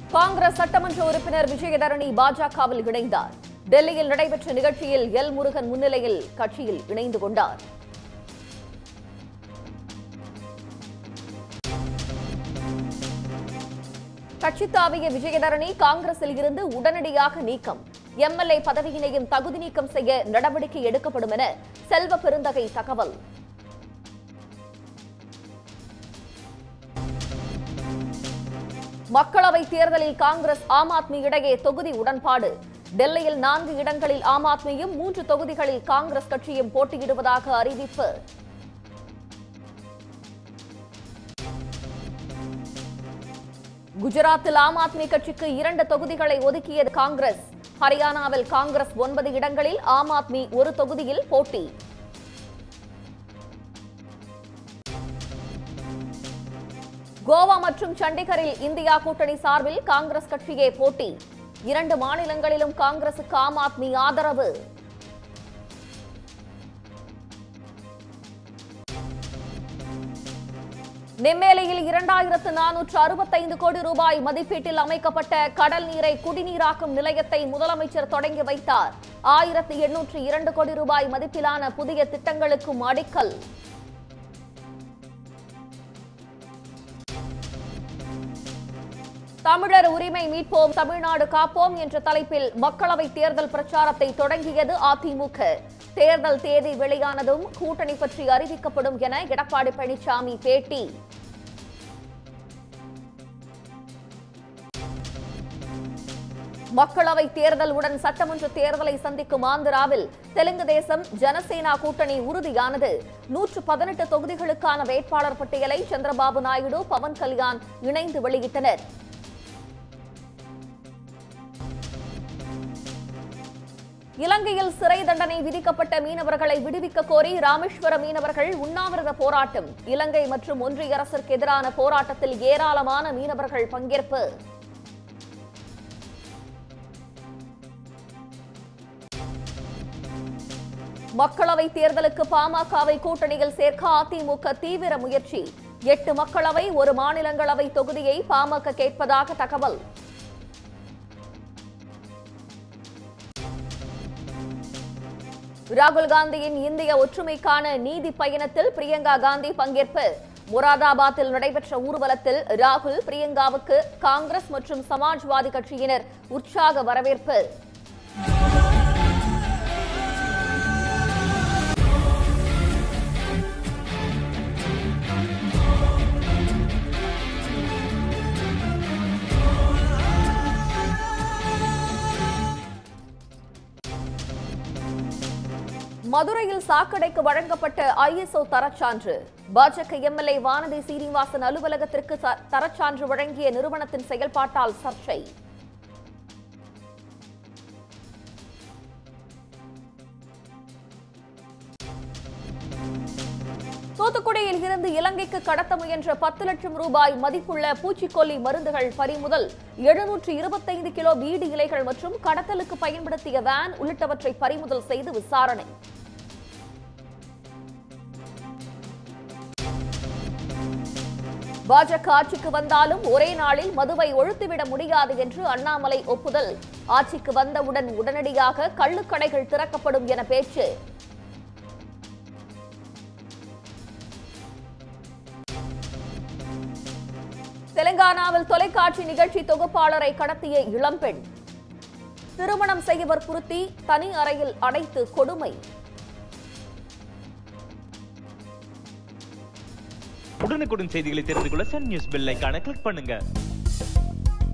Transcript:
காங்கிரஸ் சட்டமன்ற உறுப்பினர் விஜயதரணி பாஜகவில் இணைந்தார் டெல்லியில் நடைபெற்ற நிகழ்ச்சியில் எல் முருகன் முன்னிலையில் கட்சியில் இணைந்து கொண்டார் கட்சி தாவிய விஜயதரணி காங்கிரஸில் இருந்து உடனடியாக நீக்கம் எம்எல்ஏ பதவியினையும் தகுதி நீக்கம் செய்ய நடவடிக்கை எடுக்கப்படும் என செல்வ பெருந்தகை தகவல் மக்களவை தேர்தலில் காங்கிரஸ் ஆம் ஆத்மி இடையே தொகுதி உடன்பாடு டெல்லியில் நான்கு இடங்களில் ஆம் ஆத்மியும் மூன்று தொகுதிகளில் காங்கிரஸ் கட்சியும் போட்டியிடுவதாக அறிவிப்பு குஜராத்தில் ஆம் ஆத்மி கட்சிக்கு இரண்டு தொகுதிகளை ஒதுக்கியது காங்கிரஸ் ஹரியானாவில் காங்கிரஸ் ஒன்பது இடங்களில் ஆம் ஆத்மி ஒரு தொகுதியில் போட்டி கோவா மற்றும் சண்டிகரில் இந்தியா கூட்டணி சார்பில் காங்கிரஸ் கட்சியே போட்டி இரண்டு மாநிலங்களிலும் காங்கிரசுக்கு ஆம் ஆத்மி ஆதரவு நெம்மேலியில் இரண்டாயிரத்து நானூற்று அறுபத்தைந்து கோடி ரூபாய் மதிப்பீட்டில் அமைக்கப்பட்ட கடல் நீரை குடிநீராக்கும் நிலையத்தை முதலமைச்சர் தொடங்கி வைத்தார் ஆயிரத்து எண்ணூற்று இரண்டு கோடி ரூபாய் மதிப்பிலான புதிய திட்டங்களுக்கும் அடிக்கல் தமிழர் உரிமை மீட்போம் தமிழ்நாடு காப்போம் என்ற தலைப்பில் மக்களவை தேர்தல் பிரச்சாரத்தை தொடங்கியது அதிமுக தேர்தல் தேதி வெளியானதும் கூட்டணி பற்றி அறிவிக்கப்படும் என எடப்பாடி பழனிசாமி பேட்டி மக்களவை தேர்தலுடன் சட்டமன்ற தேர்தலை சந்திக்கும் ஆந்திராவில் தெலுங்கு தேசம் ஜனசேனா கூட்டணி உறுதியானது நூற்று பதினெட்டு தொகுதிகளுக்கான வேட்பாளர் பட்டியலை சந்திரபாபு நாயுடு பவன் கல்யாண் இணைந்து வெளியிட்டனர் இலங்கையில் சிறை தண்டனை விதிக்கப்பட்ட மீனவர்களை விடுவிக்க கோரி ராமேஸ்வர மீனவர்கள் உண்ணாவிரத போராட்டம் இலங்கை மற்றும் ஒன்றிய அரசிற்கு எதிரான போராட்டத்தில் ஏராளமான மீனவர்கள் பங்கேற்பு மக்களவை தேர்தலுக்கு பாமகவை கூட்டணியில் சேர்க்க அதிமுக தீவிர முயற்சி எட்டு மக்களவை ஒரு மாநிலங்களவை தொகுதியை பாமக கேட்பதாக தகவல் ராகுல் காந்தியின் இந்திய ஒற்றுமைக்கான நீதி பயணத்தில் பிரியங்கா காந்தி பங்கேற்பு முராதாபாத்தில் நடைபெற்ற ஊர்வலத்தில் ராகுல் பிரியங்காவுக்கு காங்கிரஸ் மற்றும் சமாஜ்வாதி கட்சியினர் உற்சாக வரவேற்பு மதுரையில் சாக்கடைக்கு வழங்கப்பட்ட ஐஎஸ்ஓ தரச்சான்று பாஜக எம்எல்ஏ வானதி சீனிவாசன் அலுவலகத்திற்கு ச- தரச்சான்று வழங்கிய நிறுவனத்தின் செயல்பாட்டால் சர்ச்சை தூத்துக்குடியில் இருந்து இலங்கைக்கு கடத்த முயன்ற பத்து லட்சம் ரூபாய் மதிப்புள்ள பூச்சிக்கொல்லி மருந்துகள் பறிமுதல் எழுநூற்று இருபத்தைந்து கிலோ பீடி இலைகள் மற்றும் கடத்தலுக்கு பயன்படுத்திய வேன் உள்ளிட்டவற்றை பறிமுதல் செய்து விசாரணை பாஜக ஆட்சிக்கு வந்தாலும் ஒரே நாளில் மதுவை ஒழித்துவிட முடியாது என்று அண்ணாமலை ஒப்புதல் ஆட்சிக்கு வந்தவுடன் உடனடியாக கள்ளுக்கடைகள் திறக்கப்படும் என பேச்சு தெலுங்கானாவில் தொலைக்காட்சி நிகழ்ச்சி தொகுப்பாளரை கடத்திய இளம்பெண் திருமணம் செய்ய வற்புறுத்தி தனி அறையில் அடைத்து கொடுமை உடனுக்குடன் செய்திகளை தெரிந்து கொள்ள சன் நியூஸ் பெல் ஐகானை கிளிக் பண்ணுங்க